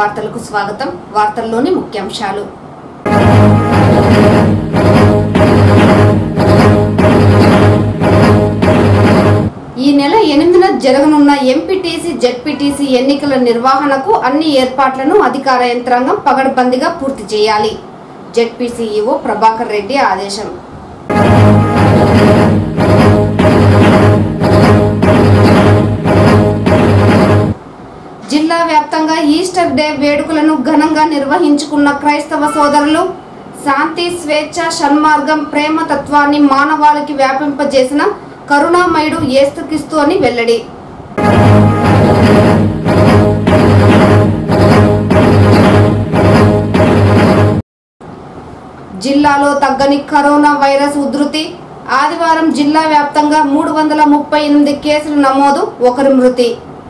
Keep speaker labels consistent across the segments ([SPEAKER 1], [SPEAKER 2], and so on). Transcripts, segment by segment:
[SPEAKER 1] వార్తలకు స్వాగతం వార్తల్లోని ముఖ్యాంశాలు ఈ నెల ఎనిమిదిన జరగనున్న ఎంపీటీసీ జెడ్పీటీసీ ఎన్నికల నిర్వహణకు అన్ని ఏర్పాట్లను అధికార యంత్రాంగం పగడ్బందీగా పూర్తి చేయాలి జెడ్పీసీఈఓ ప్రభాకర్ రెడ్డి ఆదేశం జిల్లా వ్యాప్తంగా ఈస్టర్ డే వేడుకలను ఘనంగా నిర్వహించుకున్న క్రైస్తవ సోదరులు శాంతి స్వేచ్ఛ షణ్మార్గం ప్రేమ తత్వాన్ని మానవాళికి వ్యాపింపజేసిన కరుణామయుడు ఏస్తుకిస్తూ అని వెల్లడి జిల్లాలో తగ్గని కరోనా వైరస్ ఉధృతి ఆదివారం జిల్లా వ్యాప్తంగా మూడు వందల ముప్పై ఎనిమిది కేసులు నమోదు ఒకరి మృతి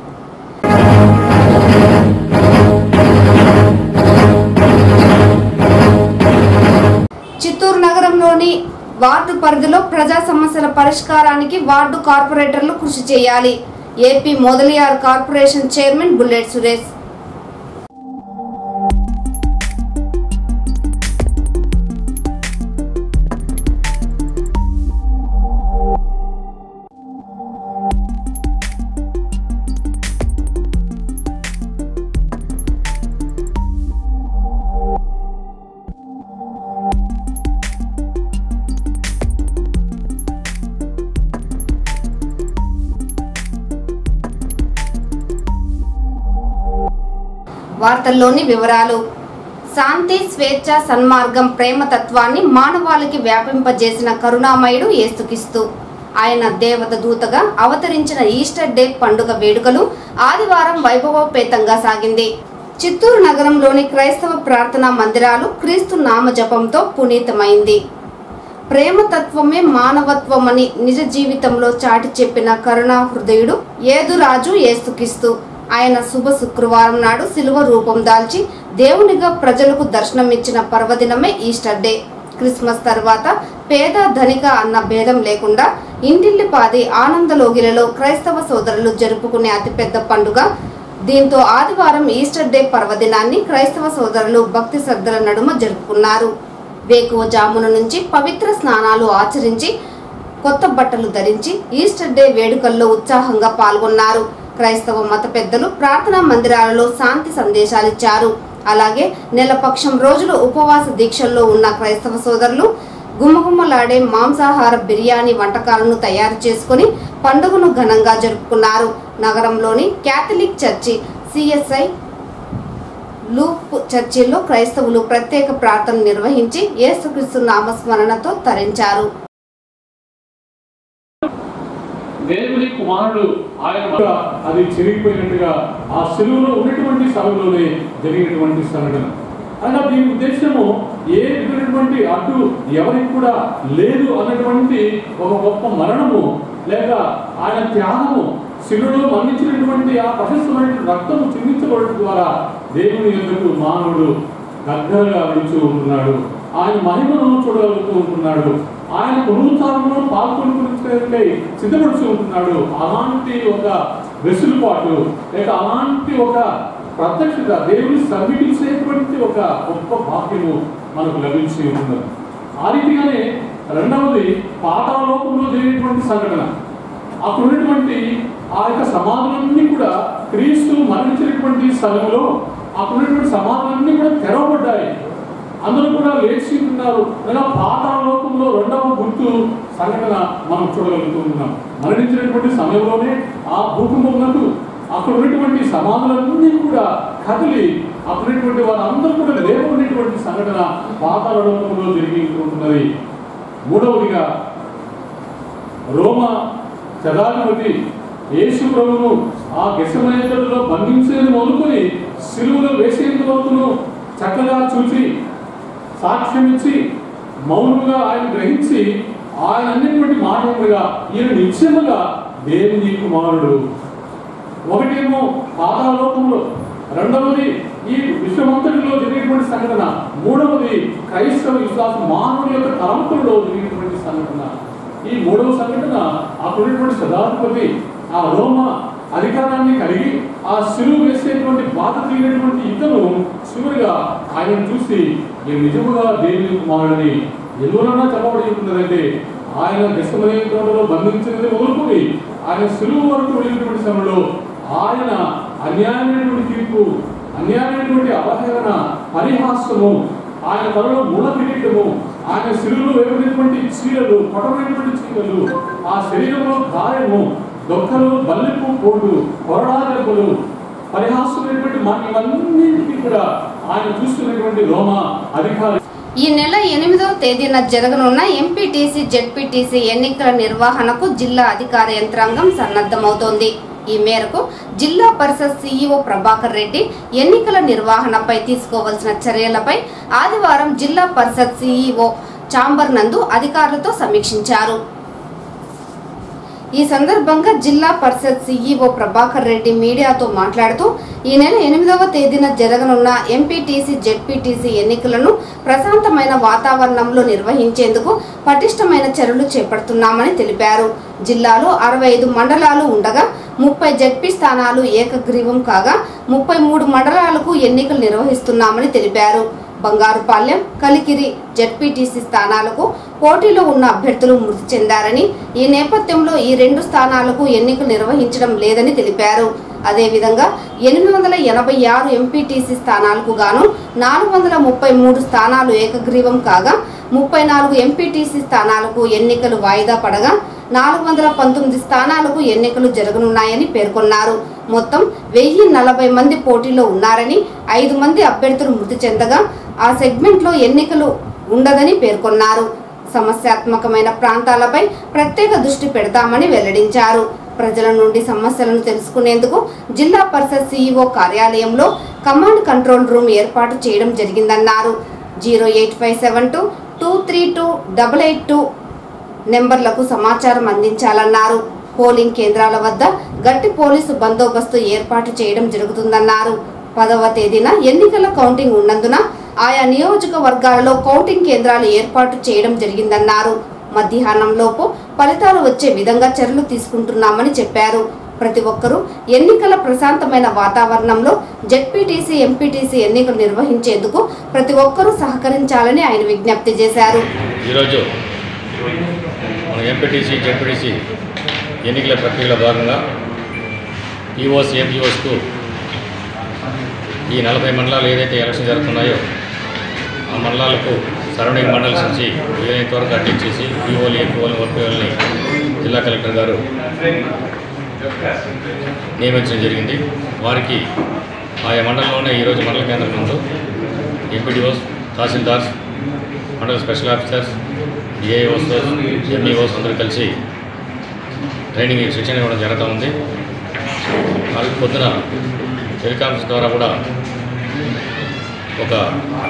[SPEAKER 1] చిత్తూరు నగరంలోని వార్డు పరిధిలో ప్రజా సమస్యల పరిష్కారానికి వార్డు కార్పొరేటర్లు కృషి చేయాలి AP Mudaliar corporation chairman Bullet Suresh వార్తల్లోని వివరాలు శాంతి స్వేచ్ఛ సన్మార్గం ప్రేమ తత్వాన్ని మానవాళికి వ్యాపింపజేసిన కరుణామయుడు ఏస్తుకిస్తూ ఆయన దేవత దూతగా అవతరించిన ఈస్టర్ డే పండుగ వేడుకలు ఆదివారం వైభవోపేతంగా సాగింది చిత్తూరు నగరంలోని క్రైస్తవ ప్రార్థనా మందిరాలు క్రీస్తు నామజపంతో పునీతమైంది ప్రేమతత్వమే మానవత్వమని నిజ జీవితంలో చాటి చెప్పిన కరుణా హృదయుడు ఏదురాజు ఏస్తుకిస్తూ ఆయన శుభ శుక్రవారం నాడు సిలువ రూపం దాల్చి దేవునిగా ప్రజలకు దర్శనమిచ్చిన పర్వదినమే ఈస్టర్ డే క్రిస్మస్ తర్వాత పేద ధనిక అన్న భేదం లేకుండా ఇంటిల్లిపాది ఆనందలోగిలలో క్రైస్తవ సోదరులు జరుపుకునే అతిపెద్ద పండుగ దీంతో ఆదివారం ఈస్టర్ డే పర్వదినాన్ని క్రైస్తవ సోదరులు భక్తి శ్రద్ధల నడుమ జరుపుకున్నారు వేకువ జామున నుంచి పవిత్ర స్నానాలు ఆచరించి కొత్త బట్టలు ధరించి ఈస్టర్ డే వేడుకల్లో ఉత్సాహంగా పాల్గొన్నారు క్రైస్తవ మత పెద్దలు ప్రార్థనా మందిరాలలో శాంతి సందేశాలిచ్చారు అలాగే నెలపక్షం రోజులు ఉపవాస దీక్షల్లో ఉన్న క్రైస్తవ సోదరులు గుమ్మగుమ్మలాడే మాంసాహార బిర్యానీ వంటకాలను తయారు చేసుకుని పండుగను ఘనంగా జరుపుకున్నారు నగరంలోని క్యాథలిక్ చర్చి సిఎస్ఐ లూప్ చర్చిల్లో క్రైస్తవులు ప్రత్యేక ప్రార్థనలు నిర్వహించి యేసుక్రీస్తు నామస్మరణతో తరించారు
[SPEAKER 2] దేవుని కుమారుడు ఆయన వల్ల అది చెరిగిపోయినట్టుగా ఆ సెలువులో ఉన్నటువంటి స్థలంలోనే జరిగినటువంటి సంఘటన అనగా దీని ఉద్దేశము ఏ విధమైనటువంటి అడ్డు ఎవరికి కూడా లేదు అన్నటువంటి ఒక గొప్ప మరణము లేక ఆయన త్యాగము శిలువలో మరణించినటువంటి ఆ ప్రశస్తమైన రక్తము చిందించబడటం ద్వారా దేవుని ఎందుకు మానవుడు దగ్గరగా విడుచు ఉంటున్నాడు ఆయన మహిమను చూడగలుగుతూ ఉంటున్నాడు ఆయన పునరుత్థానంలో పాల్గొనుకునే సిద్ధపడుతూ ఉంటున్నాడు అలాంటి ఒక వెసులుబాటు లేక అలాంటి ఒక ప్రత్యక్షత దేవుని సమీపించేటువంటి ఒక గొప్ప భాగ్యము మనకు లభించి ఉన్నది ఆ రీతిగానే రెండవది పాతాళలోకంలో జరిగినటువంటి సంఘటన అక్కడ ఉన్నటువంటి ఆ యొక్క సమాధులన్నీ కూడా క్రీస్తు మరణించినటువంటి స్థలంలో అక్కడ ఉన్నటువంటి సమాధులన్నీ కూడా తెరవబడ్డాయి అందరూ కూడా లేచి ఉన్నారు లేదా పాతాళ లోకంలో రెండవ గుర్తు సంఘటన మనం చూడగలుగుతూ ఉన్నాం మరణించినటువంటి సమయంలోనే ఆ భూకంపమునకు అక్కడ ఉన్నటువంటి సమాధులన్నీ కూడా కదిలి అక్కడ ఉన్నటువంటి వారందరూ కూడా లేవనటువంటి సంఘటన పాతాళ లోకంలో జరిగి ఉంటున్నది మూడవదిగా రోమ శతాధిపతి యేసు ప్రభును ఆ గెసమనేతలో బంధించేది మొదలుకొని సిలువలో వేసేంత వరకును చక్కగా చూసి సాక్ష్యం ఇచ్చి మౌనంగా ఆయన గ్రహించి ఆయన అన్నిటువంటి మానవులుగా ఈయన నిత్యముగా దేవుని కుమారుడు ఒకటేమో పాతాలోకంలో రెండవది ఈ విశ్వమంతటిలో జరిగినటువంటి సంఘటన మూడవది క్రైస్తవ విశ్వాస మానవుని యొక్క తలంపుల్లో జరిగినటువంటి సంఘటన ఈ మూడవ సంఘటన అప్పుడున్నటువంటి శతాధిపతి ఆ రోమ అధికారాన్ని కలిగి ఆ సిలువు వేసేటువంటి బాధ తీరినటువంటి ఇతను చివరిగా ఆయన చూసి నేను నిజముగా దేవుని కుమారుడిని ఎందువలన చెప్పబడి ఉంటుందంటే ఆయన గెసమనే తోటలో బంధించినది మొదలుకొని ఆయన సిలువు వరకు వెళ్ళినటువంటి సమయంలో ఆయన అన్యాయమైనటువంటి తీర్పు అన్యాయమైనటువంటి అవహేళన పరిహాసము ఆయన తలలో మూల కిరీటము ఆయన శిలువలో వేయబడినటువంటి చీరలు పటమైనటువంటి చీరలు ఆ శరీరంలో గాయము దొక్కలు బల్లెపు పోటు కొరడా దెబ్బలు పరిహాసమైనటువంటి మాట ఇవన్నింటినీ కూడా ఆయన చూస్తున్నటువంటి రోమ అధికారి
[SPEAKER 1] ఈ నెల ఎనిమిదవ తేదీన జరగనున్న ఎంపీటీసీ జెడ్పీటీసీ ఎన్నికల నిర్వహణకు జిల్లా అధికార యంత్రాంగం సన్నద్ధమవుతోంది ఈ మేరకు జిల్లా పరిషత్ సీఈఓ ప్రభాకర్ రెడ్డి ఎన్నికల నిర్వహణపై తీసుకోవాల్సిన చర్యలపై ఆదివారం జిల్లా పరిషత్ సీఈఓ చాంబర్ నందు అధికారులతో సమీక్షించారు ఈ సందర్భంగా జిల్లా పరిషత్ సీఈఓ ప్రభాకర్ రెడ్డి మీడియాతో మాట్లాడుతూ ఈ నెల ఎనిమిదవ తేదీన జరగనున్న ఎంపీటీసీ జెడ్పీటీసీ ఎన్నికలను ప్రశాంతమైన వాతావరణంలో నిర్వహించేందుకు పటిష్టమైన చర్యలు చేపడుతున్నామని తెలిపారు జిల్లాలో అరవై ఐదు మండలాలు ఉండగా ముప్పై జెడ్పీ స్థానాలు ఏకగ్రీవం కాగా ముప్పై మూడు మండలాలకు ఎన్నికలు నిర్వహిస్తున్నామని తెలిపారు బంగారుపాలెం కలికిరి జెడ్పీటీసీ స్థానాలకు పోటీలో ఉన్న అభ్యర్థులు మృతి చెందారని ఈ నేపథ్యంలో ఈ రెండు స్థానాలకు ఎన్నికలు నిర్వహించడం లేదని తెలిపారు అదేవిధంగా ఎనిమిది వందల ఎనభై ఆరు ఎంపీటీసీ స్థానాలకు గాను నాలుగు వందల ముప్పై మూడు స్థానాలు ఏకగ్రీవం కాగా ముప్పై నాలుగు ఎంపీటీసీ స్థానాలకు ఎన్నికలు వాయిదా పడగా నాలుగు వందల పంతొమ్మిది స్థానాలకు ఎన్నికలు జరగనున్నాయని పేర్కొన్నారు మొత్తం వెయ్యి నలభై మంది పోటీలో ఉన్నారని ఐదు మంది అభ్యర్థులు మృతి చెందగా ఆ సెగ్మెంట్లో ఎన్నికలు ఉండదని పేర్కొన్నారు సమస్యాత్మకమైన ప్రాంతాలపై ప్రత్యేక దృష్టి పెడతామని వెల్లడించారు ప్రజల నుండి సమస్యలను తెలుసుకునేందుకు జిల్లా పరిషత్ సీఈఓ కార్యాలయంలో కమాండ్ కంట్రోల్ రూమ్ ఏర్పాటు చేయడం జరిగిందన్నారు zero eight five seven two two three two double eight two నెంబర్లకు సమాచారం అందించాలన్నారు పోలింగ్ కేంద్రాల వద్ద గట్టి పోలీసు బందోబస్తు ఏర్పాటు చేయడం జరుగుతుందన్నారు పదవ తేదీన ఎన్నికల కౌంటింగ్ ఉన్నందున ఆయా నియోజకవర్గాలలో కౌంటింగ్ కేంద్రాలు ఏర్పాటు చేయడం జరిగిందన్నారు మధ్యాహ్నంలోపు ఫలితాలు వచ్చే విధంగా చర్యలు తీసుకుంటున్నామని చెప్పారు ప్రతి ఒక్కరూ ఎన్నికల ప్రశాంతమైన వాతావరణంలో జెడ్పీటీసీ ఎంపీటీసీ ఎన్నికలు నిర్వహించేందుకు ప్రతి ఒక్కరూ సహకరించాలని ఆయన విజ్ఞప్తి చేశారు
[SPEAKER 3] ఈరోజు మన ఎంపీటీసీ జెడ్పీటీసీ ఎన్నికల ప్రక్రియలో భాగంగా ఈఓస్ ఏపీఓస్కు ఈ నలభై మండలాలు ఏదైతే ఎలక్షన్ జరుగుతున్నాయో ఆ మండలాలకు సరౌండింగ్ మండల్స్ నుంచి వీలైనంత వరకు అడ్డించేసి ఈఓలు ఏపీఓలు ఓపీఓల్ని జిల్లా కలెక్టర్ గారు నియమించడం జరిగింది వారికి ఆయా మండలంలోనే ఈరోజు మండల కేంద్రం నందు ఎంపీడీఓస్ తహసీల్దార్స్ మండల స్పెషల్ ఆఫీసర్స్ ఏఏఓస్ ఎంఈఓస్ అందరూ కలిసి ట్రైనింగ్ శిక్షణ ఇవ్వడం జరుగుతూ ఉంది వాళ్ళకి పొద్దున టెలికామ్స్ ద్వారా కూడా ఒక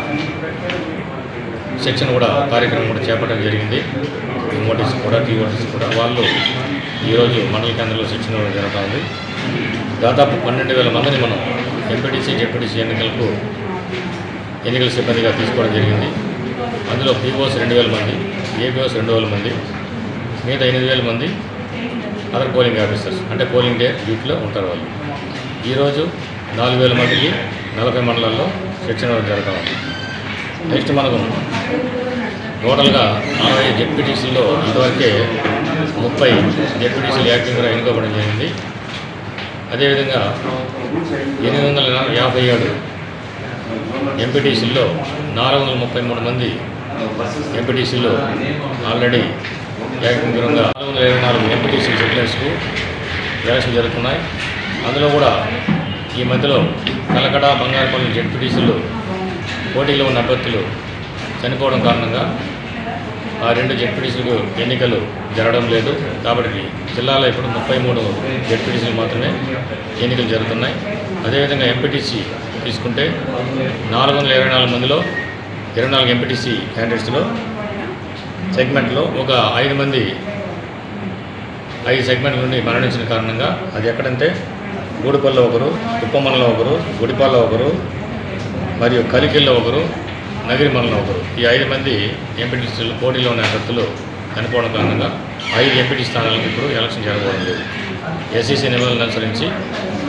[SPEAKER 3] శిక్షణ కూడా కార్యక్రమం కూడా చేపట్టడం జరిగింది మోటీస్ కూడా టీఓటీస్ కూడా వాళ్ళు ఈరోజు మండల కేంద్రంలో శిక్షణ ఇవ్వడం జరుగుతూ ఉంది దాదాపు పన్నెండు వేల మందిని మనం ఎంపీటీసీ జెడ్పీటీసీ ఎన్నికలకు ఎన్నికల సిబ్బందిగా తీసుకోవడం జరిగింది అందులో పీఓస్ రెండు వేల మంది ఏపీఓస్ రెండు వేల మంది మిగతా ఎనిమిది వేల మంది అదర్ పోలింగ్ ఆఫీసర్స్ అంటే పోలింగ్ డే డ్యూటీలో ఉంటారు వాళ్ళు ఈరోజు నాలుగు వేల మందికి నలభై మండలాల్లో శిక్షణ ఇవ్వడం జరుగుతూ ఉంది నెక్స్ట్ మనకు టోటల్గా అరవై జెడ్పీటీసీల్లో ఇదివరకే ముప్పై జెడ్పీటీసీలు యాక్టివ్గా ఎన్నుకోవడం జరిగింది అదేవిధంగా ఎనిమిది వందల యాభై ఏడు ఎంపీటీసీల్లో నాలుగు వందల ముప్పై మూడు మంది ఎంపీటీసీలు ఆల్రెడీ ఏకగ్రీవంగా నాలుగు వందల ఇరవై నాలుగు ఎంపీటీసీ సెటిలర్స్కు ఎలక్షన్ జరుగుతున్నాయి అందులో కూడా ఈ మధ్యలో కలకడ బంగారుపల్లి జెడ్పీటీసీలు పోటీలో ఉన్న అభ్యర్థులు చనిపోవడం కారణంగా ఆ రెండు జెడ్పీటీసీలకు ఎన్నికలు జరగడం లేదు కాబట్టి జిల్లాలో ఇప్పుడు ముప్పై మూడు జెడ్పీటీసీలు మాత్రమే ఎన్నికలు జరుగుతున్నాయి అదేవిధంగా ఎంపీటీసీ తీసుకుంటే నాలుగు వందల ఇరవై నాలుగు మందిలో ఇరవై నాలుగు ఎంపీటీసీ క్యాండిడేట్స్లో సెగ్మెంట్లో ఒక ఐదు మంది ఐదు సెగ్మెంట్ల నుండి మరణించిన కారణంగా అది ఎక్కడంటే గూడిపల్లిలో ఒకరు కుప్పమల్లో ఒకరు గుడిపాల్లో ఒకరు మరియు కలికిల్లో ఒకరు నగిరిమల్లో ఒకరు ఈ ఐదు మంది ఎంపీటీసీలు పోటీలో ఉన్న అభ్యర్థులు చనిపోవడం కారణంగా ఐదు ఎంపీటీ స్థానాలకు ఇప్పుడు ఎలక్షన్ జరగబోవడం లేదు ఎస్సీసీ నిబంధనలు అనుసరించి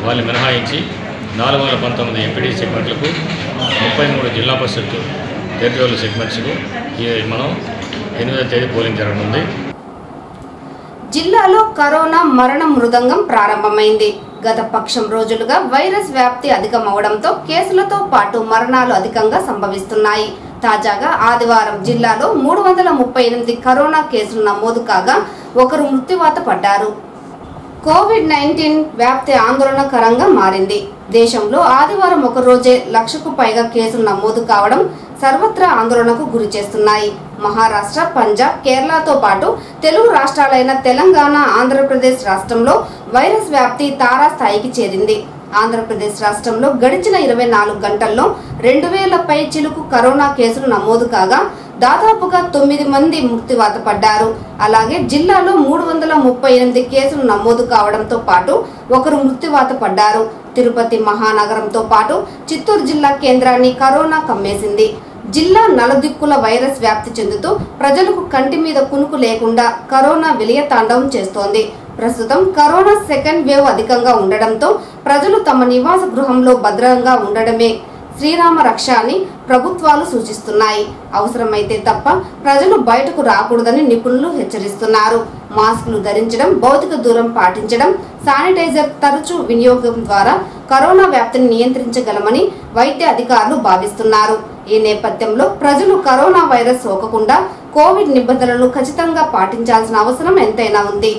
[SPEAKER 3] వాళ్ళని మినహాయించి నాలుగు వందల పంతొమ్మిది ఎంపీడీ సెగ్మెంట్లకు ముప్పై మూడు జిల్లా పరిషత్తు టెరిటోరియల్ సెగ్మెంట్స్కు ఈ మనం ఎనిమిదవ తేదీ పోలింగ్ జరగనుంది
[SPEAKER 1] జిల్లాలో కరోనా మరణ మృదంగం ప్రారంభమైంది గత పక్షం రోజులుగా వైరస్ వ్యాప్తి అధికమవడంతో కేసులతో పాటు మరణాలు అధికంగా సంభవిస్తున్నాయి తాజాగా ఆదివారం జిల్లాలో మూడు వందల ముప్పై ఎనిమిది కరోనా కేసులు నమోదు కాగా ఒకరు మృత్యువాత పడ్డారు కోవిడ్ నైన్టీన్ వ్యాప్తి ఆందోళనకరంగా మారింది దేశంలో ఆదివారం ఒక రోజే లక్షకు పైగా కేసులు నమోదు కావడం సర్వత్రా ఆందోళనకు గురి చేస్తున్నాయి మహారాష్ట్ర పంజాబ్ కేరళతో పాటు తెలుగు రాష్ట్రాలైన తెలంగాణ ఆంధ్రప్రదేశ్ రాష్ట్రంలో వైరస్ వ్యాప్తి తారాస్థాయికి చేరింది ఆంధ్రప్రదేశ్ రాష్ట్రంలో గడిచిన ఇరవై నాలుగు గంటల్లో రెండు వేల పై చిలుకు కరోనా కేసులు నమోదు కాగా దాదాపుగా తొమ్మిది మంది మృత్యువాత పడ్డారు అలాగే జిల్లాలో మూడు వందల ముప్పై ఎనిమిది కేసులు నమోదు కావడంతో పాటు ఒకరు మృత్యువాత పడ్డారు తిరుపతి మహానగరంతో పాటు చిత్తూరు జిల్లా కేంద్రాన్ని కరోనా కమ్మేసింది జిల్లా నలుదిక్కుల వైరస్ వ్యాప్తి చెందుతూ ప్రజలకు కంటి మీద కునుకు లేకుండా కరోనా విలయతాండవం చేస్తోంది ప్రస్తుతం కరోనా సెకండ్ వేవ్ అధికంగా ఉండడంతో ప్రజలు తమ నివాస గృహంలో భద్రంగా ఉండడమే శ్రీరామ రక్ష అని ప్రభుత్వాలు సూచిస్తున్నాయి అవసరమైతే తప్ప ప్రజలు బయటకు రాకూడదని నిపుణులు హెచ్చరిస్తున్నారు మాస్కులు ధరించడం భౌతిక దూరం పాటించడం శానిటైజర్ తరచూ వినియోగం ద్వారా కరోనా వ్యాప్తిని నియంత్రించగలమని వైద్య అధికారులు భావిస్తున్నారు ఈ నేపథ్యంలో ప్రజలు కరోనా వైరస్ సోకకుండా కోవిడ్ నిబంధనలను ఖచ్చితంగా పాటించాల్సిన అవసరం ఎంతైనా ఉంది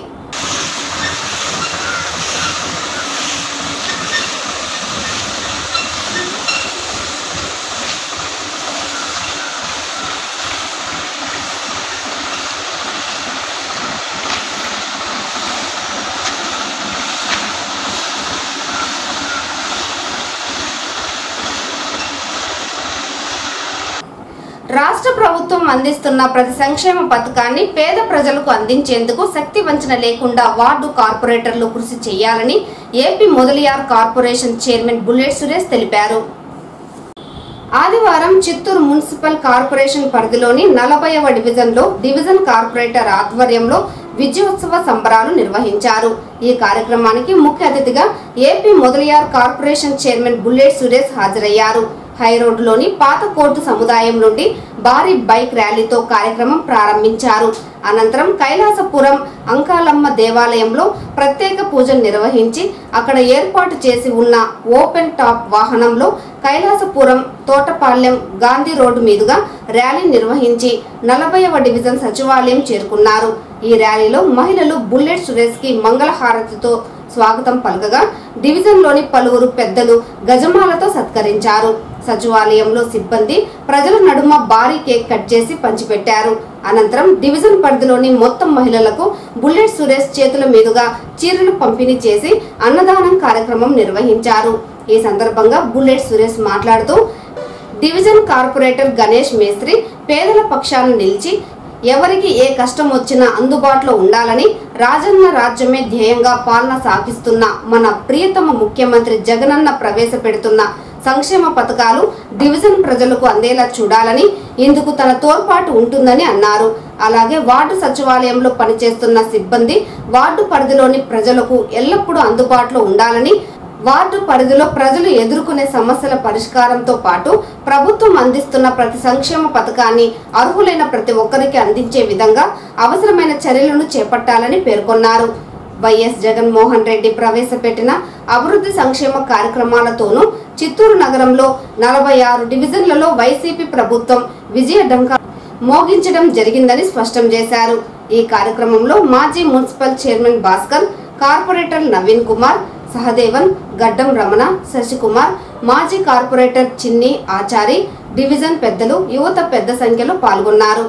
[SPEAKER 1] రాష్ట్ర ప్రభుత్వం అందిస్తున్న ప్రతి సంక్షేమ పథకాన్ని పేద ప్రజలకు అందించేందుకు శక్తి వంచన లేకుండా వార్డు కార్పొరేటర్లు కృషి చేయాలని AP Mudaliar corporation chairman Bullet Suresh తెలిపారు ఆదివారం చిత్తూరు మున్సిపల్ కార్పొరేషన్ పరిధిలోని నలభైవ డివిజన్లో డివిజన్ కార్పొరేటర్ ఆధ్వర్యంలో విజయోత్సవ సంబరాలు నిర్వహించారు ఈ కార్యక్రమానికి ముఖ్య అతిథిగా AP Mudaliar corporation chairman Bullet Suresh హాజరయ్యారు హైరోడ్లోని పాత కోర్టు సముదాయం నుండి భారీ బైక్ ర్యాలీతో కార్యక్రమం ప్రారంభించారు అనంతరం కైలాసపురం అంకాలమ్మ దేవాలయంలో ప్రత్యేక పూజలు నిర్వహించి అక్కడ ఏర్పాటు చేసి ఉన్న ఓపెన్ టాప్ వాహనంలో కైలాసపురం తోటపాలెం గాంధీ రోడ్డు మీదుగా ర్యాలీ నిర్వహించి నలభైవ డివిజన్ సచివాలయం చేరుకున్నారు ఈ ర్యాలీలో మహిళలు బుల్లెట్ సురేష్ కి మంగళహారతితో స్వాగతం పలకగా డివిజన్లోని పలువురు పెద్దలు గజమాలతో సత్కరించారు సచివాలయంలో సిబ్బంది ప్రజల నడుమ భారీ కేక్ కట్ చేసి పంచిపెట్టారు అనంతరం డివిజన్ పరిధిలోని మొత్తం మహిళలకు బుల్లెట్ సురేష్ చేతుల మీదుగా చీరలు పంపిణీ చేసి అన్నదానం కార్యక్రమం నిర్వహించారు ఈ సందర్భంగా బుల్లెట్ సురేష్ మాట్లాడుతూ డివిజన్ కార్పొరేటర్ గణేష్ మేస్త్రి పేదల పక్షాన నిలిచి ఎవరికి ఏ కష్టం వచ్చినా అందుబాటులో ఉండాలని రాజన్న రాజ్యమే ధ్యేయంగా పాలన సాగిస్తున్న మన ప్రియతమ ముఖ్యమంత్రి జగనన్న ప్రవేశపెడుతున్న సంక్షేమ పథకాలు డివిజన్ ప్రజలకు అందేలా చూడాలని ఇందుకు తన తోడ్పాటు ఉంటుందని అన్నారు అలాగే వార్డు సచివాలయంలో పనిచేస్తున్న సిబ్బంది వార్డు పరిధిలోని ప్రజలకు ఎల్లప్పుడూ అందుబాటులో ఉండాలని వార్డు పరిధిలో ప్రజలు ఎదుర్కొనే సమస్యల పరిష్కారంతో పాటు ప్రభుత్వం అందిస్తున్న ప్రతి సంక్షేమ పథకాన్ని అర్హులైన ప్రతి ఒక్కరికి అందించే విధంగా అవసరమైన చర్యలను చేపట్టాలని పేర్కొన్నారు వైఎస్ జగన్మోహన్ రెడ్డి ప్రవేశపెట్టిన అభివృద్ధి సంక్షేమ కార్యక్రమాలతోనూ చిత్తూరు నగరంలో నలభై ఆరు డివిజన్లలో వైసీపీ ప్రభుత్వం విజయ డంకా మోగించడం జరిగిందని స్పష్టం చేశారు ఈ కార్యక్రమంలో మాజీ municipal chairman Bhaskar corporator Naveen Kumar Sahadevan Gaddam Ramana Sasikumar మాజీ కార్పొరేటర్ చిన్ని ఆచారి డివిజన్ పెద్దలు యువత పెద్ద సంఖ్యలో పాల్గొన్నారు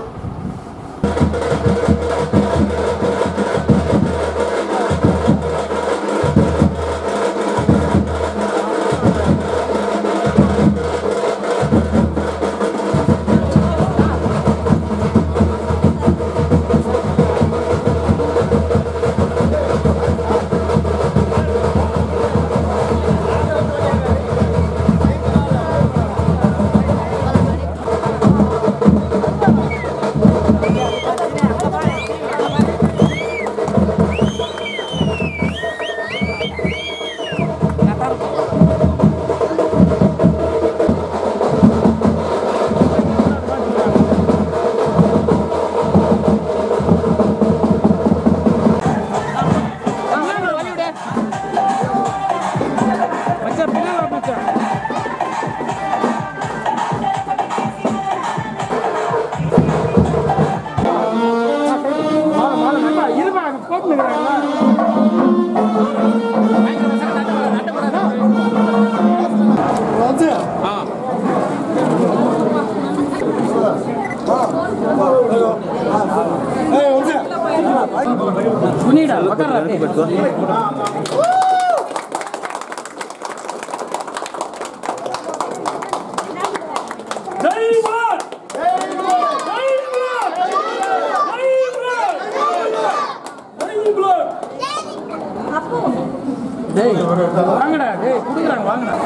[SPEAKER 4] வாங்கடா டேய் குடுக்குறாங்க வாங்கடா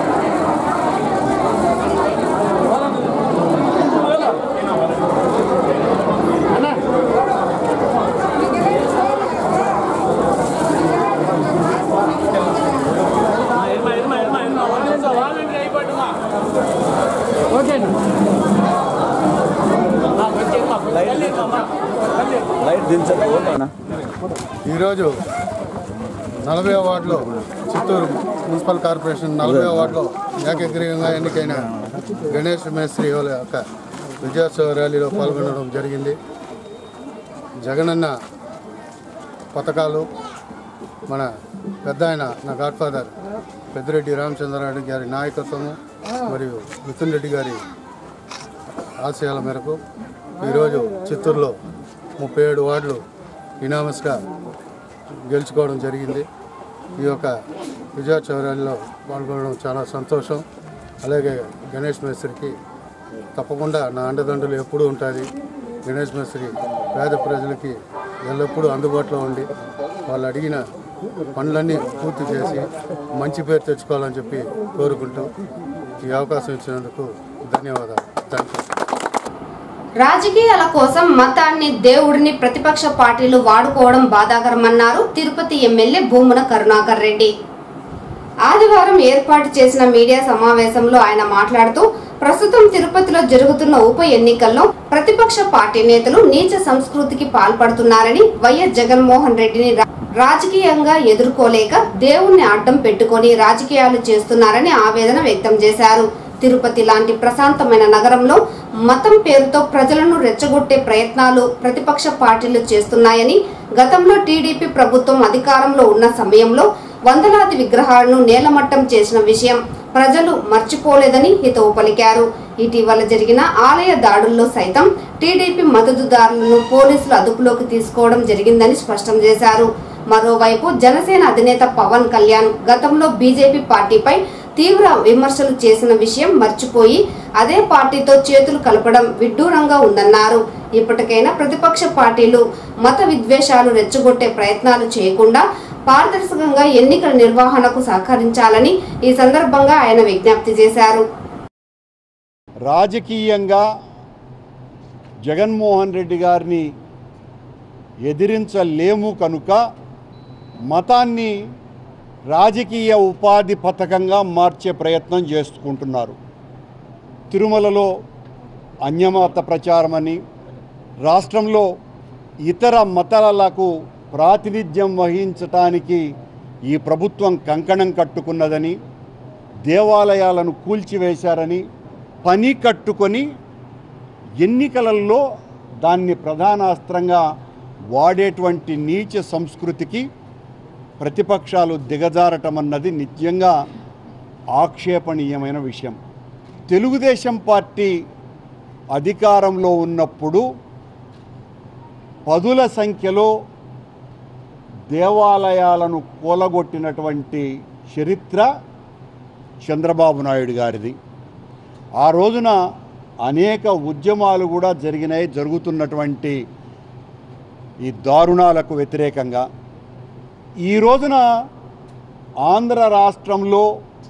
[SPEAKER 4] ఓకే
[SPEAKER 5] ఈరోజు నలభై వార్డులో చిత్తూరు మున్సిపల్ కార్పొరేషన్ నలభై వార్డులో ఏకగ్రీవంగా ఎన్నికైన గణేష్ మేస్త్రి వాళ్ళ యొక్క విజయోత్సవ ర్యాలీలో పాల్గొనడం జరిగింది జగనన్న పథకాలు మన పెద్ద ఆయన నా గాడ్ ఫాదర్ పెద్దిరెడ్డి రామచంద్రారెడ్డి గారి నాయకత్వము మరియు మిథున్ రెడ్డి గారి ఆశయాల మేరకు ఈరోజు చిత్తూరులో ముప్పై ఏడు వార్డులు ఇనామస్గా గెలుచుకోవడం జరిగింది ఈ యొక్క విజయోత్సవ ర్యాలీలో పాల్గొనడం చాలా సంతోషం అలాగే గణేష్ మేస్త్రికి తప్పకుండా నా అండదండలు ఎప్పుడూ ఉంటుంది గణేష్ మేస్త్రి పేద ప్రజలకి ఎల్లప్పుడూ అందుబాటులో ఉండి వాళ్ళు అడిగిన పనులన్నీ పూర్తి చేసి మంచి పేరు తెచ్చుకోవాలని చెప్పి కోరుకుంటూ ఈ అవకాశం ఇచ్చినందుకు ధన్యవాదాలు థ్యాంక్ యూ
[SPEAKER 1] రాజకీయాల కోసం మతాన్ని దేవుడిని ప్రతిపక్ష పార్టీలు వాడుకోవడం బాధాకరమన్నారు తిరుపతి ఎమ్మెల్యే భూమున కరుణాకర్ రెడ్డి ఆదివారం ఏర్పాటు చేసిన మీడియా సమావేశంలో ఆయన మాట్లాడుతూ ప్రస్తుతం తిరుపతిలో జరుగుతున్న ఉప ఎన్నికల్లో ప్రతిపక్ష పార్టీ నేతలు నీచ సంస్కృతికి పాల్పడుతున్నారని వైఎస్ జగన్మోహన్ రెడ్డిని రా- రాజకీయంగా ఎదుర్కోలేక దేవుణ్ణి అడ్డం పెట్టుకొని రాజకీయాలు చేస్తున్నారని ఆవేదన వ్యక్తం చేశారు తిరుపతి లాంటి ప్రశాంతమైన నగరంలో మతం పేరుతో ప్రజలను రెచ్చగొట్టే ప్రయత్నాలు ప్రతిపక్ష పార్టీలు చేస్తున్నాయని గతంలో టీడీపీ ప్రభుత్వం అధికారంలో ఉన్న సమయంలో వందలాది విగ్రహాలను నేలమట్టం చేసిన విషయం ప్రజలు మర్చిపోలేదని హితవు పలికారు ఇటీవల జరిగిన ఆలయ దాడుల్లో సైతం టీడీపీ మద్దతుదారులను పోలీసులు అదుపులోకి తీసుకోవడం జరిగిందని స్పష్టం చేశారు మరోవైపు జనసేన అధినేత పవన్ కళ్యాణ్ గతంలో బీజేపీ పార్టీపై తీవ్ర విమర్శలు చేసిన విషయం మర్చిపోయి అదే పార్టీతో చేతులు కలపడం విడ్డూరంగా ఉందన్నారు ఇప్పటికైనా ప్రతిపక్ష పార్టీలు మత విద్వేషాలు రెచ్చగొట్టే ప్రయత్నాలు చేయకుండా పారదర్శకంగా ఎన్నికల నిర్వహణకు సహకరించాలని ఈ సందర్భంగా ఆయన విజ్ఞప్తి చేశారు
[SPEAKER 6] రాజకీయంగా జగన్మోహన్ రెడ్డి గారిని ఎదిరించలేము కనుక మతాన్ని రాజకీయ ఉపాధి పథకంగా మార్చే ప్రయత్నం చేసుకుంటున్నారు తిరుమలలో అన్యమత ప్రచారమని రాష్ట్రంలో ఇతర మతాలకు ప్రాతినిధ్యం వహించటానికి ఈ ప్రభుత్వం కంకణం కట్టుకున్నదని దేవాలయాలను కూల్చివేశారని పని కట్టుకొని ఎన్నికలలో దాన్ని ప్రధానాస్త్రంగా వాడేటువంటి నీచ సంస్కృతికి ప్రతిపక్షాలు దిగజారటం అన్నది నిజంగా ఆక్షేపణీయమైన విషయం తెలుగుదేశం పార్టీ అధికారంలో ఉన్నప్పుడు పదుల సంఖ్యలో దేవాలయాలను కూలగొట్టినటువంటి చరిత్ర చంద్రబాబు నాయుడు గారిది ఆ రోజున అనేక ఉద్యమాలు కూడా జరిగినాయి జరుగుతున్నటువంటి ఈ దారుణాలకు వ్యతిరేకంగా ఈ రోజున ఆంధ్ర రాష్ట్రంలో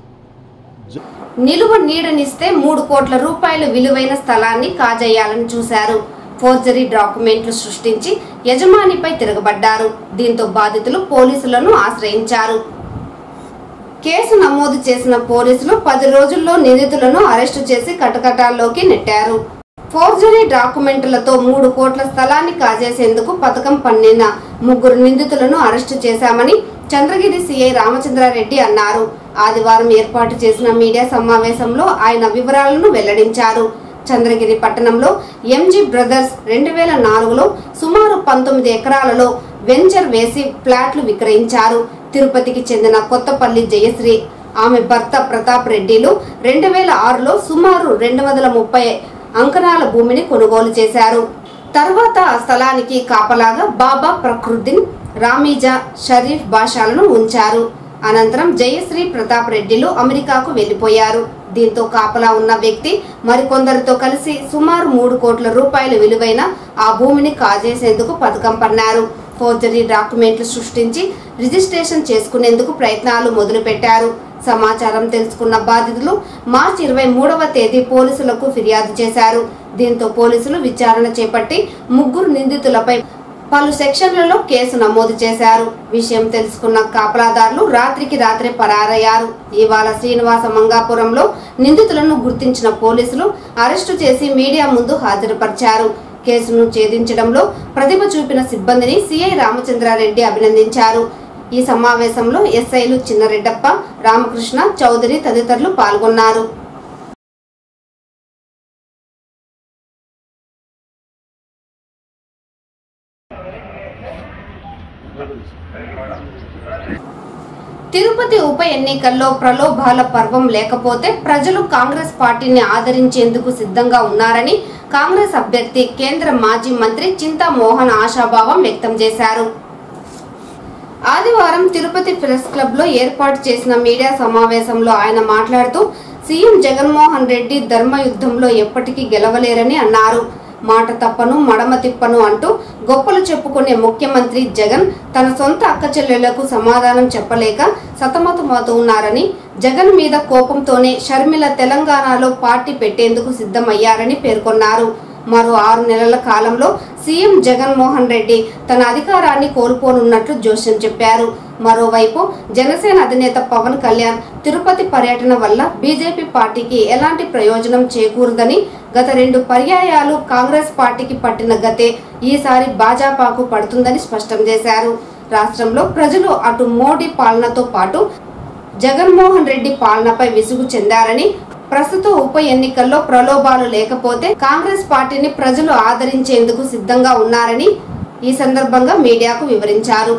[SPEAKER 1] నిలువ నీడనిస్తే మూడు కోట్ల రూపాయల విలువైన స్థలాన్ని కాజేయాలని చూశారు ఫోర్జరీ డాక్యుమెంట్లు సృష్టించి యజమానిపై తిరగబడ్డారు దీంతో బాధితులు పోలీసులను ఆశ్రయించారు కేసు నమోదు చేసిన పోలీసులు పది రోజుల్లో నిందితులను అరెస్టు చేసి కటకటాల్లోకి నెట్టారు ఫోర్జరీ డాక్యుమెంట్లతో మూడు కోట్ల స్థలాన్ని కాజేసేందుకు పథకం పన్నిన ముగ్గురు నిందితులను అరెస్టు చేశామని చంద్రగిరి సిఐ రామచంద్రారెడ్డి అన్నారు ఆదివారం ఏర్పాటు చేసిన మీడియా సమావేశంలో ఆయన వివరాలను వెల్లడించారు చంద్రగిరి పట్టణంలో ఎంజీ బ్రదర్స్ రెండు వేల నాలుగులో సుమారు పంతొమ్మిది ఎకరాలలో వెంచర్ వేసి ఫ్లాట్లు విక్రయించారు తిరుపతికి చెందిన కొత్తపల్లి జయశ్రీ ఆమె భర్త ప్రతాప్ రెడ్డిలు రెండు వేల ఆరులో సుమారు రెండు వందల ముప్పై అంకణాల భూమిని కొనుగోలు చేశారు తర్వాత ఆ స్థలానికి కాపలాగా బాబా ప్రకృతిన్ రామీజా షరీఫ్ బాషాలను ఉంచారు అనంతరం జయశ్రీ ప్రతాప్ రెడ్డిలు అమెరికాకు వెళ్లిపోయారు దీంతో కాపలా ఉన్న వ్యక్తి మరికొందరితో కలిసి సుమారు మూడు కోట్ల రూపాయల విలువైన ఆ భూమిని కాజేసేందుకు పథకం పన్నారు ఫోర్జరీ డాక్యుమెంట్లు సృష్టించి రిజిస్ట్రేషన్ చేసుకునేందుకు ప్రయత్నాలు మొదలుపెట్టారు సమాచారం తెలుసుకున్న బాధితులు మార్చి ఇరవై మూడవ తేదీ పోలీసులకు ఫిర్యాదు చేశారు దీంతో పోలీసులు విచారణ చేపట్టి ముగ్గురు నిందితులపై పలు సెక్షన్లలో కేసు నమోదు చేశారు విషయం తెలుసుకున్న కాపలాదారులు రాత్రికి రాత్రే పరారయ్యారు ఇవాళ శ్రీనివాస మంగాపురంలో నిందితులను గుర్తించిన పోలీసులు అరెస్టు చేసి మీడియా ముందు హాజరుపరిచారు కేసును ఛేదించడంలో ప్రతిభ చూపిన సిబ్బందిని సిఐ రామచంద్రారెడ్డి అభినందించారు ఈ సమావేశంలో ఎస్ఐలు చిన్నరెడ్డప్ప రామకృష్ణ చౌదరి తదితరులు పాల్గొన్నారు తిరుపతి ఉప ఎన్నికల్లో ప్రలోభాల పర్వం లేకపోతే ప్రజలు కాంగ్రెస్ పార్టీని ఆదరించేందుకు సిద్ధంగా ఉన్నారని కాంగ్రెస్ అభ్యర్థి కేంద్ర మాజీ మంత్రి చింతా మోహన్ ఆశాభావం వ్యక్తం చేశారు ఆదివారం తిరుపతి ప్రెస్ క్లబ్ లో ఏర్పాటు చేసిన మీడియా సమావేశంలో ఆయన మాట్లాడుతూ సీఎం జగన్మోహన్ రెడ్డి ధర్మయుద్ధంలో ఎప్పటికీ గెలవలేరని అన్నారు మాట తప్పను మడమ తిప్పను అంటూ గొప్పలు చెప్పుకునే ముఖ్యమంత్రి జగన్ తన సొంత అక్క చెల్లెళ్లకు సమాధానం చెప్పలేక సతమతమవుతున్నారని జగన్ మీద కోపంతోనే షర్మిల తెలంగాణలో పార్టీ పెట్టేందుకు సిద్ధమయ్యారని పేర్కొన్నారు మరో ఆరు నెలల కాలంలో సీఎం జగన్మోహన్ రెడ్డి తన అధికారాన్ని కోల్పోనున్నట్లు జోస్యం చెప్పారు మరోవైపు జనసేన అధినేత పవన్ కళ్యాణ్ తిరుపతి పర్యటన వల్ల బీజేపీ పార్టీకి ఎలాంటి ప్రయోజనం చేకూరదని గత రెండు పర్యాయాలు కాంగ్రెస్ పార్టీకి పట్టిన గతే ఈసారి భాజపాకు పడుతుందని స్పష్టం చేశారు రాష్ట్రంలో ప్రజలు అటు మోడీ పాలనతో పాటు జగన్మోహన్ రెడ్డి పాలనపై విసుగు చెందారని ప్రస్తుత ఉప ఎన్నికల్లో ప్రలోభాలు లేకపోతే కాంగ్రెస్ పార్టీని ప్రజలు ఆదరించేందుకు సిద్ధంగా ఉన్నారని ఈ సందర్భంగా మీడియాకు వివరించారు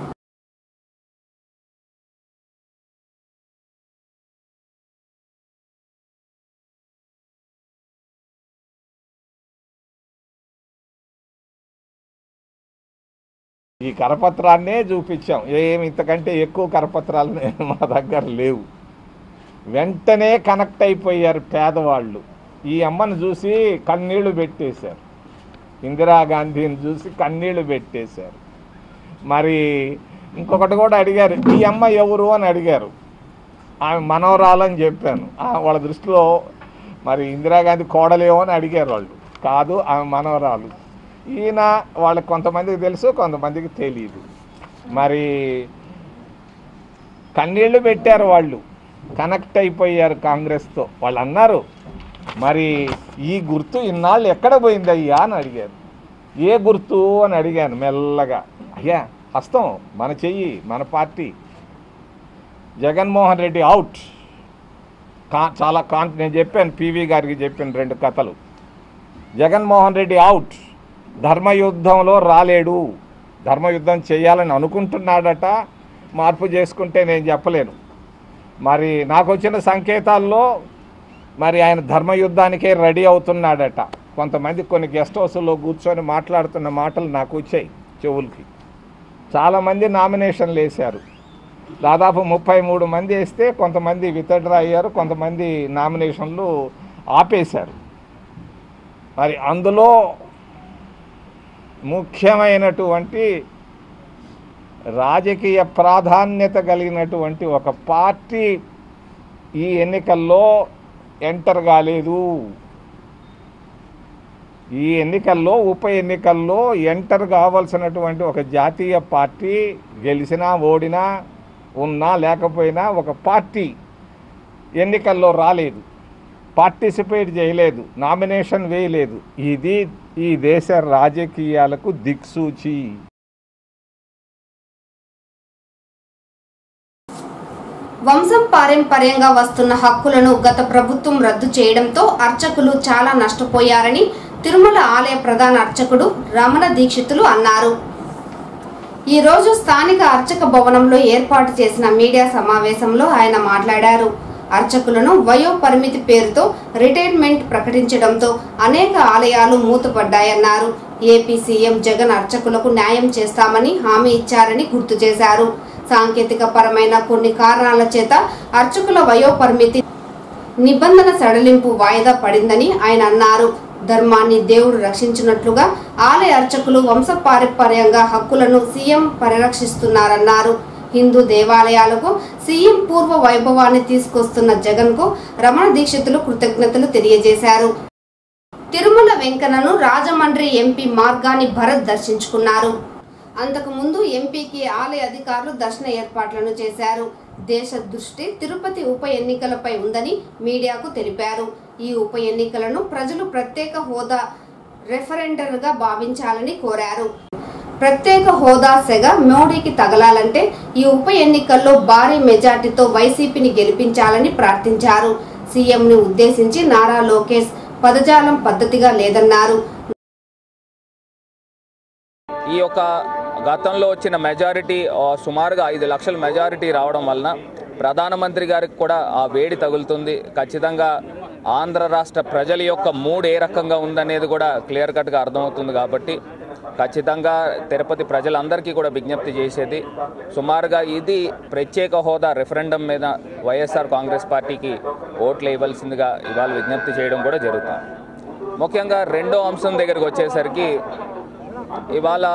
[SPEAKER 7] ఈ కరపత్రాన్నే చూపించాం ఏమి ఇంతకంటే ఎక్కువ కరపత్రాలు మా దగ్గర లేవు వెంటనే కనెక్ట్ అయిపోయారు పేదవాళ్ళు ఈ అమ్మను చూసి కన్నీళ్లు పెట్టేశారు ఇందిరాగాంధీని చూసి కన్నీళ్లు పెట్టేశారు మరి ఇంకొకటి కూడా అడిగారు ఈ అమ్మ ఎవరు అని అడిగారు ఆమె మనవరాలని చెప్పాను ఆ, వాళ్ళ దృష్టిలో మరి ఇందిరాగాంధీ కోడలేమో అని అడిగారు వాళ్ళు కాదు ఆమె మనవరాలు ఈయన వాళ్ళకి కొంతమందికి తెలుసు కొంతమందికి తెలియదు మరి కన్నీళ్లు పెట్టారు వాళ్ళు కనెక్ట్ అయిపోయారు కాంగ్రెస్తో వాళ్ళు అన్నారు మరి ఈ గుర్తు ఇన్నాళ్ళు ఎక్కడ పోయిందయ్యా అని అడిగారు ఏ గుర్తు అని అడిగాను మెల్లగా అయ్యా హస్తం మన చెయ్యి మన పార్టీ జగన్మోహన్ రెడ్డి అవుట్ కా చాలా కాన్ నేను చెప్పాను పివి గారికి చెప్పాను రెండు కథలు జగన్మోహన్ రెడ్డి అవుట్ ధర్మయుద్ధంలో రాలేడు ధర్మయుద్ధం చేయాలని అనుకుంటున్నాడట మార్పు చేసుకుంటే నేను చెప్పలేను మరి నాకు వచ్చిన సంకేతాల్లో మరి ఆయన ధర్మయుద్ధానికే రెడీ అవుతున్నాడట కొంతమంది కొన్ని గెస్ట్ హౌస్లో కూర్చొని మాట్లాడుతున్న మాటలు నాకు వచ్చాయి చెవులకి చాలామంది నామినేషన్లు వేశారు దాదాపు ముప్పై మూడు మంది వేస్తే కొంతమంది విత్డ్రా అయ్యారు కొంతమంది నామినేషన్లు ఆపేశారు మరి అందులో ముఖ్యమైనటువంటి రాజకీయ ప్రాధాన్యత కలిగినటువంటి ఒక పార్టీ ఈ ఎన్నికల్లో ఎంటర్ కాలేదు ఈ ఎన్నికల్లో ఉప ఎన్నికల్లో ఎంటర్ కావాల్సినటువంటి ఒక జాతీయ పార్టీ గెలిచినా ఓడినా ఉన్నా లేకపోయినా ఒక పార్టీ ఎన్నికల్లో రాలేదు పార్టిసిపేట్ చేయలేదు నామినేషన్ వేయలేదు ఇది ఈ దేశ రాజకీయాలకు దిక్సూచి
[SPEAKER 1] వంశం పారంపర్యంగా వస్తున్న హక్కులను గత ప్రభుత్వం రద్దు చేయడంతో అర్చకులు చాలా నష్టపోయారని తిరుమల ఆలయ ప్రధాన అర్చకుడు రమణ దీక్షితులు అన్నారు ఈ రోజు స్థానిక అర్చక భవనంలో ఏర్పాటు చేసిన మీడియా సమావేశంలో ఆయన మాట్లాడారు అర్చకులను వయో పరిమితి పేరుతో రిటైర్మెంట్ ప్రకటించడంతో అనేక ఆలయాలు మూతపడ్డాయన్నారు ఏపీ సీఎం జగన్ అర్చకులకు న్యాయం చేస్తామని హామీ ఇచ్చారని గుర్తు చేశారు సాంకేతిక పరమైన కొన్ని కారణాల చేత అర్చకుల వయోపరిమితి నిబంధన సడలింపు వాయిదా పడిందని ఆయన అన్నారు ధర్మాన్ని దేవుడు రక్షించినట్లుగా ఆలయ అర్చకులు వంశపారంపర్యంగా హక్కులను సీఎం పరిరక్షిస్తున్నారన్నారు హిందూ దేవాలయాలకు సీఎం పూర్వ వైభవాన్ని తీసుకొస్తున్న జగన్కు రమణ దీక్షితులు కృతజ్ఞతలు తెలియజేశారు తిరుమల వెంకన్నను రాజమండ్రి ఎంపీ మార్గాని భరత్ దర్శించుకున్నారు అంతకు ముందు ఎంపీకి ఆలయ అధికారులు దర్శన ఏర్పాట్లను చేశారు దేశ దృష్టి తిరుపతి ఉప ఎన్నికలపై ఉందని మీడియాకు తెలిపారు ఈ ఉప ఎన్నికలను ప్రజలు ప్రత్యేక హోదా రెఫరెండర్గా భావించాలని కోరారు ప్రత్యేక హోదా సెగ మోడీకి తగలాలంటే ఈ ఉప ఎన్నికల్లో భారీ మెజార్టీతో వైసీపీని గెలిపించాలని ప్రార్థించారు సీఎంని ఉద్దేశించి నారా లోకేష్ పదజాలం పద్ధతిగా లేదన్నారు
[SPEAKER 8] ఈ యొక్క గతంలో వచ్చిన మెజారిటీ ఆ, సుమారుగా ఐదు లక్షల మెజారిటీ రావడం వలన ప్రధానమంత్రి గారికి కూడా ఆ వేడి తగులుతుంది ఖచ్చితంగా ఆంధ్ర రాష్ట్ర ప్రజల యొక్క మూడ్ ఏ రకంగా ఉందనేది కూడా క్లియర్ కట్గా అర్థమవుతుంది కాబట్టి ఖచ్చితంగా తిరుపతి ప్రజలందరికీ కూడా విజ్ఞప్తి చేసేది సుమారుగా ఇది ప్రత్యేక హోదా రెఫరెండం మీద వైఎస్ఆర్ కాంగ్రెస్ పార్టీకి ఓట్లు వేయవలసిందిగా ఇవాళ విజ్ఞప్తి చేయడం కూడా జరుగుతుంది ముఖ్యంగా రెండో అంశం దగ్గరికి వచ్చేసరికి ఇవాళ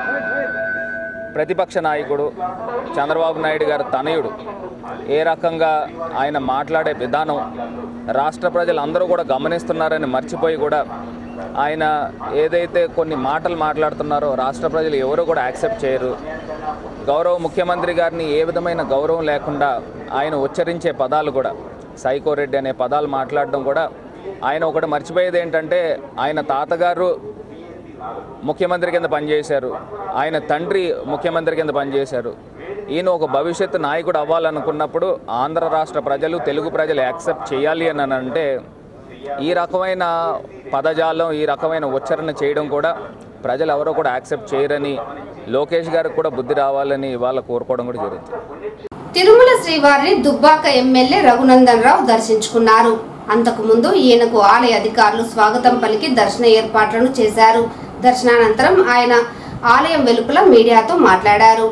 [SPEAKER 8] ప్రతిపక్ష నాయకుడు చంద్రబాబు నాయుడు గారు తనయుడు ఏ రకంగా ఆయన మాట్లాడే విధానం రాష్ట్ర ప్రజలందరూ కూడా గమనిస్తున్నారని మర్చిపోయి కూడా ఆయన ఏదైతే కొన్ని మాటలు మాట్లాడుతున్నారో రాష్ట్ర ప్రజలు ఎవరు కూడా యాక్సెప్ట్ చేయరు గౌరవ ముఖ్యమంత్రి గారిని ఏ విధమైన గౌరవం లేకుండా ఆయన ఉచ్చరించే పదాలు కూడా సైకో రెడ్డి అనే పదాలు మాట్లాడడం కూడా ఆయన ఒకటి మర్చిపోయేది ఏంటంటే ఆయన తాతగారు ముఖ్యమంత్రి కింద పనిచేశారు ఆయన తండ్రి ముఖ్యమంత్రి కింద పనిచేశారు ఈయన ఒక భవిష్యత్తు నాయకుడు అవ్వాలనుకున్నప్పుడు ఆంధ్ర రాష్ట్ర ప్రజలు తెలుగు ప్రజలు యాక్సెప్ట్ చేయాలి అని అంటే ఈ రకమైన పదజాలం ఈ రకమైన ఉచ్చారణ చేయడం కూడా ప్రజలు ఎవరో కూడా యాక్సెప్ట్ చేయరని లోకేష్ గారికి కూడా బుద్ధి రావాలని ఇవాళ కోరుకోవడం కూడా జరుగుతుంది
[SPEAKER 1] తిరుమల శ్రీవారిని దుబ్బాక ఎమ్మెల్యే రఘునందన్ రావు దర్శించుకున్నారు అంతకుముందు ఈయనకు ఆలయ అధికారులు స్వాగతం పలికి దర్శన ఏర్పాట్లను చేశారు దర్శనానంతరం ఆయన ఆలయం వెలుపల మీడియాతో మాట్లాడారు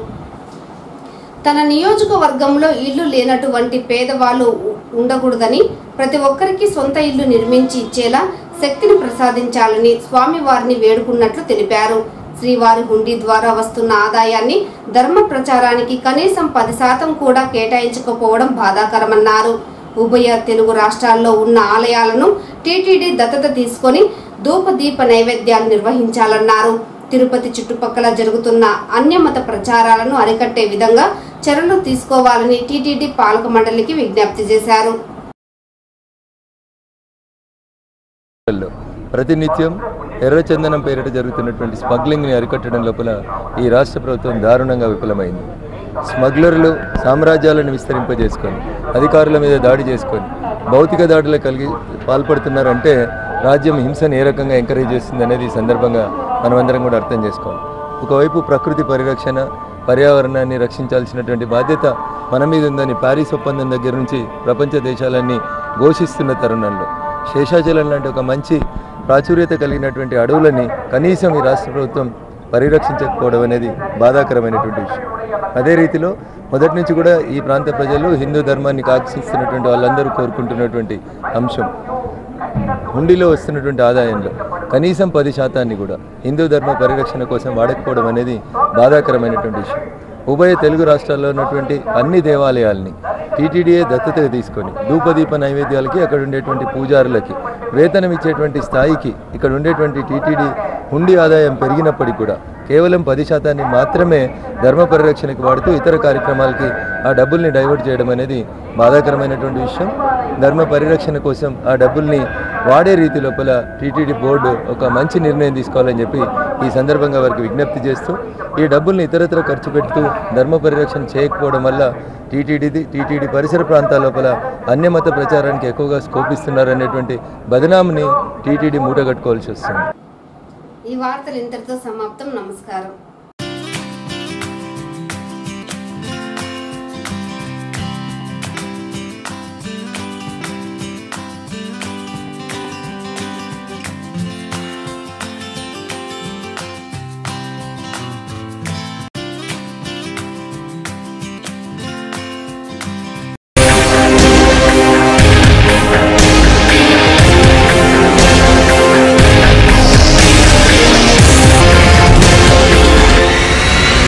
[SPEAKER 1] తన నియోజకవర్గంలో ఇల్లు లేనటువంటి పేదవాళ్ళు ఉ- ఉండకూడదని ప్రతి ఒక్కరికి సొంత ఇల్లు నిర్మించి ఇచ్చేలా శక్తిని ప్రసాదించాలని స్వామివారిని వేడుకున్నట్లు తెలిపారు శ్రీవారి హుండీ ద్వారా వస్తున్న ఆదాయాన్ని ధర్మ ప్రచారానికి కనీసం పది శాతం కూడా కేటాయించకపోవడం బాధాకరమన్నారు ఉభయ తెలుగు రాష్ట్రాల్లో ఉన్న ఆలయాలను టీటీడీ దత్తత తీసుకొని ధూపదీప నైవేద్యాలు నిర్వహించాలన్నారు తిరుపతి చుట్టుపక్కల జరుగుతున్న అన్యమత ప్రచారాలను అరికట్టే విధంగా చర్యలు తీసుకోవాలని టీటీడీ పాలక మండలికి విజ్ఞప్తి చేశారు
[SPEAKER 9] లో ప్రతినిత్యం ఎర్రచందనం పేరిట జరుగుతున్నటువంటి స్మగ్లింగ్ని అరికట్టడం లోపల ఈ రాష్ట్ర ప్రభుత్వం దారుణంగా విఫలమైంది స్మగ్లర్లు సామ్రాజ్యాలను విస్తరింపజేసుకొని అధికారుల మీద దాడి చేసుకొని భౌతిక దాడులు కలిగి పాల్పడుతున్నారంటే రాజ్యం హింసను ఏ రకంగా ఎంకరేజ్ చేస్తుంది అనేది ఈ సందర్భంగా మనమందరం కూడా అర్థం చేసుకోవాలి ఒకవైపు ప్రకృతి పరిరక్షణ పర్యావరణాన్ని రక్షించాల్సినటువంటి బాధ్యత మన మీద ఉందని ప్యారిస్ ఒప్పందం దగ్గర నుంచి ప్రపంచ దేశాలన్నీ ఘోషిస్తున్న తరుణంలో శేషాచలం లాంటి ఒక మంచి ప్రాచుర్యత కలిగినటువంటి అడవులని కనీసం ఈ రాష్ట్ర ప్రభుత్వం పరిరక్షించకపోవడం అనేది బాధాకరమైనటువంటి విషయం అదే రీతిలో మొదటి నుంచి కూడా ఈ ప్రాంత ప్రజలు హిందూ ధర్మాన్ని కాక్షిస్తున్నటువంటి వాళ్ళందరూ కోరుకుంటున్నటువంటి అంశం హుండీలో వస్తున్నటువంటి ఆదాయంలో కనీసం పది శాతాన్ని కూడా హిందూ ధర్మ పరిరక్షణ కోసం వాడకపోవడం అనేది బాధాకరమైనటువంటి విషయం ఉభయ తెలుగు రాష్ట్రాల్లో ఉన్నటువంటి అన్ని దేవాలయాల్ని టీటీడీఏ దత్తతగా తీసుకొని ధూపదీప నైవేద్యాలకి అక్కడ ఉండేటువంటి పూజారులకి వేతనం ఇచ్చేటువంటి స్థాయికి ఇక్కడ ఉండేటువంటి టీటీడీ హుండీ ఆదాయం పెరిగినప్పటికీ కూడా కేవలం పది శాతాన్ని మాత్రమే ధర్మ పరిరక్షణకి వాడుతూ ఇతర కార్యక్రమాలకి ఆ డబ్బుల్ని డైవర్ట్ చేయడం అనేది బాధాకరమైనటువంటి విషయం ధర్మ పరిరక్షణ కోసం ఆ డబ్బుల్ని వాడే రీతి లోపల టీటీడీ బోర్డు ఒక మంచి నిర్ణయం తీసుకోవాలని చెప్పి ఈ సందర్భంగా వారికి విజ్ఞప్తి చేస్తూ ఈ డబ్బుల్ని ఇతరత్ర ఖర్చు పెడుతూ ధర్మ పరిరక్షణ చేయకపోవడం వల్ల టీటీడీది టీటీడీ పరిసర ప్రాంతాల లోపల అన్యమత ప్రచారానికి ఎక్కువగా స్కోప్ ఇస్తున్నారనేటువంటి బదనాంని టీటీడీ మూటగట్టుకోవాల్సి వస్తుంది
[SPEAKER 1] ఈ వార్తలు ఇంతటితో సమాప్తం నమస్కారం